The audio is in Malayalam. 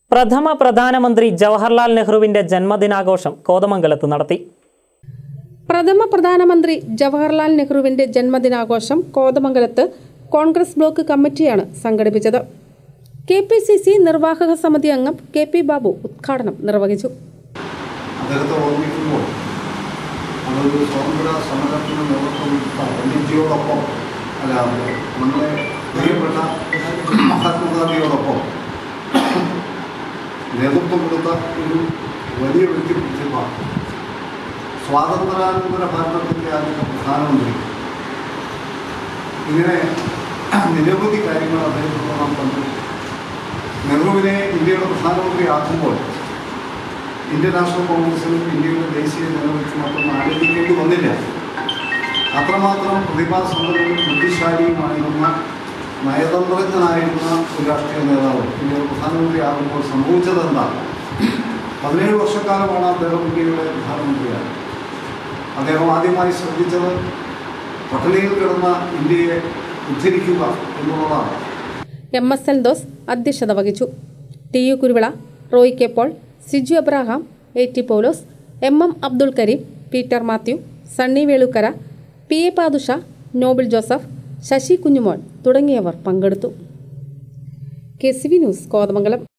പ്രഥമ പ്രധാനമന്ത്രി ജവഹർലാൽ നെഹ്റുവിന്റെ ജന്മദിനാഘോഷം കോതമംഗലത്ത് നടത്തി പ്രഥമ പ്രധാനമന്ത്രി ജവഹർലാൽ നെഹ്റുവിന്റെ ജന്മദിനാഘോഷം കോതമംഗലത്ത് കോൺഗ്രസ് ബ്ലോക്ക് കമ്മിറ്റിയാണ് സംഘടിപ്പിച്ചത് കെ പി സി സി നിർവാഹക സമിതി അംഗം കെ പി ബാബു ഉദ്ഘാടനം നിർവഹിച്ചു അദ്ദേഹത്തെ ഓർമ്മിക്കുമ്പോൾ അതൊരു സ്വാതന്ത്ര്യ സമരത്തിന് നേതൃത്വം കൊടുത്ത ഗാന്ധിജിയോടൊപ്പം അല്ല നമ്മുടെ പ്രിയപ്പെട്ട മഹാത്മാഗാന്ധിയോടൊപ്പം നേതൃത്വം കൊടുത്ത ഒരു വലിയ വ്യക്തിത്വമാണ് സ്വാതന്ത്ര്യാനന്തര ഭാരതത്തിൻ്റെ ആദ്യത്തെ പ്രധാനമന്ത്രി ഇങ്ങനെ നിരവധി കാര്യങ്ങൾ അദ്ദേഹത്തോട് നാം കണ്ടു നെഹ്റുവിനെ ഇന്ത്യയുടെ പ്രധാനമന്ത്രി ആക്കുമ്പോൾ ഇന്ത്യൻ നാഷണൽ കോൺഗ്രസിനും ഇന്ത്യയുടെ ദേശീയ ജനതയ്ക്കും മറ്റൊന്നും ആലോചിക്കേണ്ടി വന്നില്ല അത്രമാത്രം പ്രതിഭാസമ്പന്നനും ബുദ്ധിശാലിയുമായിരുന്ന നയതന്ത്രജ്ഞനായിരുന്ന ഒരു രാഷ്ട്രീയ നേതാവ് ഇന്ത്യയുടെ പ്രധാനമന്ത്രി ആകുമ്പോൾ സംഭവിച്ചത് എന്താണ് പതിനേഴ് വർഷക്കാലമാണ് അദ്ദേഹം ഇന്ത്യയുടെ പ്രധാനമന്ത്രിയായത് അദ്ദേഹം ആദ്യമായി ശ്രദ്ധിച്ചത് പട്ടിണിയിൽ കിടന്ന ഇന്ത്യയെ ഉദ്ധരിക്കുക എന്നുള്ളതാണ് എം എസ് എൽ ദോസ് അധ്യക്ഷത വഹിച്ചു T U Kuruvila Roy K Paul Siju Abraham A T Paulose M M Abdul Kareem Peter Mathew Sunny Velukkara P A Pathusha Noble Joseph Sasi Kunjumon തുടങ്ങിയവർ പങ്കെടുത്തു K C V news Kothamangalam